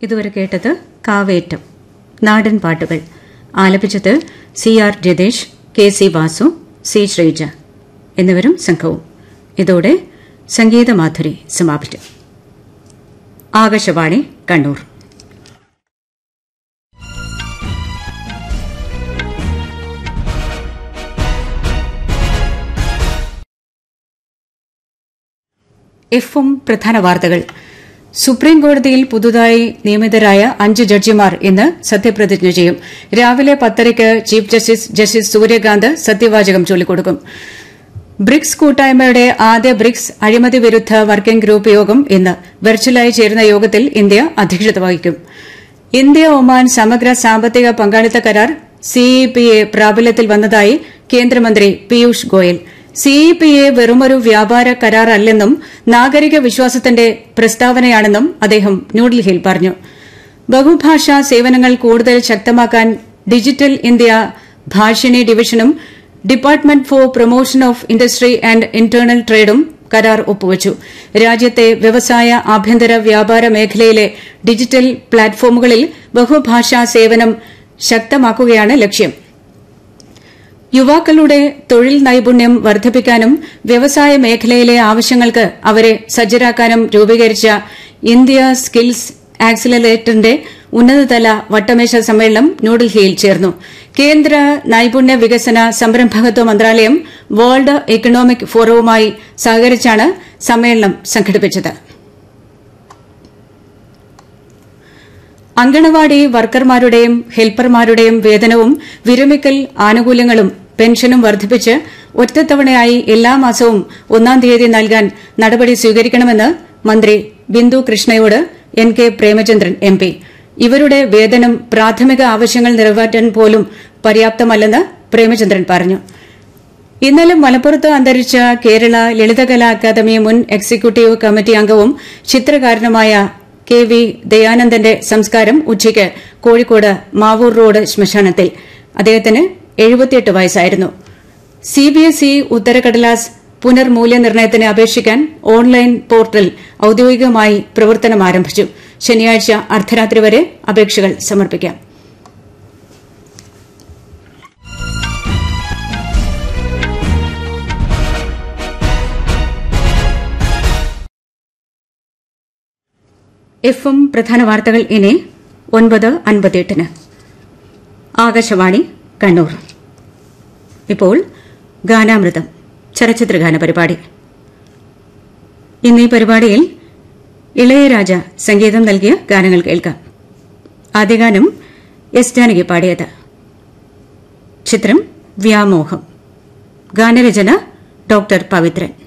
ഇതുവരെ കേട്ടത് കാവേറ്റം നാടൻ പാട്ടുകൾ ആലപിച്ചത് C R Rathesh K C Vasu C Sreeja എന്നിവരും സംഘവും ഇതോടെ സംഗീതമാധുരി സമാപിച്ചു ആകാശവാണി കണ്ണൂർ എഫും പ്രധാന വാർത്തകൾ സുപ്രീം കോടതിയിൽ പുതുതായി നിയമിതരായ അഞ്ച് ജഡ്ജിമാർ ഇന്ന് സത്യപ്രതിജ്ഞ ചെയ്യും രാവിലെ പത്തരയ്ക്ക് ചീഫ് ജസ്റ്റിസ് ജസ്റ്റിസ് സൂര്യകാന്ത് സത്യവാചകം ചൊല്ലിക്കൊടുക്കും ബ്രിക്സ് കൂട്ടായ്മയുടെ ആദ്യ ബ്രിക്സ് അഴിമതി വിരുദ്ധ വർക്കിംഗ് ഗ്രൂപ്പ് യോഗം ഇന്ന് വെർച്വലായി ചേരുന്ന യോഗത്തിൽ ഇന്ത്യ അധ്യക്ഷത വഹിക്കും ഇന്ത്യ ഒമാൻ സമഗ്ര സാമ്പത്തിക പങ്കാളിത്ത കരാർ സിഇപിഎ പ്രാബല്യത്തിൽ വന്നതായി കേന്ദ്രമന്ത്രി പീയൂഷ് ഗോയൽ സിഇപിഎ വെറുമൊരു വ്യാപാര കരാറല്ലെന്നും നാഗരിക വിശ്വാസത്തിന്റെ പ്രസ്താവനയാണെന്നും അദ്ദേഹം ന്യൂഡൽഹിയിൽ പറഞ്ഞു ബഹുഭാഷാ സേവനങ്ങൾ കൂടുതൽ ശക്തമാക്കാൻ ഡിജിറ്റൽ ഇന്ത്യ ഭാഷിണി ഡിവിഷനും department for promotion of industry and internal ട്രേഡും കരാർ ഒപ്പുവച്ചു രാജ്യത്തെ വ്യവസായ ആഭ്യന്തര വ്യാപാര മേഖലയിലെ ഡിജിറ്റൽ പ്ലാറ്റ്ഫോമുകളിൽ ബഹുഭാഷാ സേവനം ശക്തമാക്കുകയാണ് ലക്ഷ്യം യുവാക്കളുടെ തൊഴിൽ നൈപുണ്യം വർദ്ധിപ്പിക്കാനും വ്യവസായ മേഖലയിലെ ആവശ്യങ്ങൾക്ക് അവരെ സജ്ജരാക്കാനും രൂപീകരിച്ച ഇന്ത്യ സ്കിൽസ് ആക്സിലറേറ്ററിന്റെ ഉന്നതതല വട്ടമേശ സമ്മേളനം ന്യൂഡൽഹിയിൽ ചേർന്നു കേന്ദ്ര നൈപുണ്യ വികസന സംരംഭകത്വ മന്ത്രാലയം വേൾഡ് എക്കണോമിക് ഫോറവുമായി സഹകരിച്ചാണ് സമ്മേളനം സംഘടിപ്പിച്ചത് അങ്കണവാടി വർക്കർമാരുടെയും ഹെൽപ്പർമാരുടെയും വേതനവും വിരമിക്കൽ ആനുകൂല്യങ്ങളും പെൻഷനും വർദ്ധിപ്പിച്ച് ഒറ്റത്തവണയായി എല്ലാ മാസവും ഒന്നാം തീയതി നൽകാൻ നടപടി സ്വീകരിക്കണമെന്ന് മന്ത്രി ബിന്ദു കൃഷ്ണയോട് N K Premachandran M P ഇവരുടെ വേതനം പ്രാഥമിക ആവശ്യങ്ങൾ നിറവേറ്റാൻ പോലും പര്യാപ്തമല്ലെന്ന് പ്രേമചന്ദ്രൻ പറഞ്ഞു ഇന്നലെ മലപ്പുറത്ത് അന്തരിച്ച കേരള ലളിതകലാ അക്കാദമി മുൻ എക്സിക്യൂട്ടീവ് കമ്മിറ്റി അംഗവും ചിത്രകാരനുമായ കെ വി ദയാനന്ദന്റെ സംസ്കാരം ഉച്ചയ്ക്ക് കോഴിക്കോട് മാവൂർ റോഡ് ശ്മശാനത്തിൽ അദ്ദേഹത്തിന് എഴുപത്തിയെട്ട് വയസ്സായിരുന്നു സിബിഎസ്ഇ ഉത്തരക്കടലാസ് പുനർമൂല്യനിർണ്ണയത്തിന് അപേക്ഷിക്കാൻ ഓൺലൈൻ പോർട്ടൽ ഔദ്യോഗികമായി പ്രവർത്തനം ആരംഭിച്ചു ശനിയാഴ്ച അർദ്ധരാത്രി വരെ അപേക്ഷകൾ സമർപ്പിക്കാം എഫും പ്രധാന വാർത്തകൾ ഇനി ഒൻപത് അൻപത്തിയെട്ടിന് ആകാശവാണി കണ്ണൂർ ഇപ്പോൾ ഗാനാമൃതം ചലച്ചിത്രഗാന പരിപാടി ഇന്ന് ഈ പരിപാടിയിൽ ഇളയരാജ സംഗീതം നൽകിയ ഗാനങ്ങൾ കേൾക്കാം ആദ്യ ഗാനം എസ് ജാനകി പാടിയത് ചിത്രം വ്യാമോഹം ഗാനരചന ഡോക്ടർ പവിത്രൻ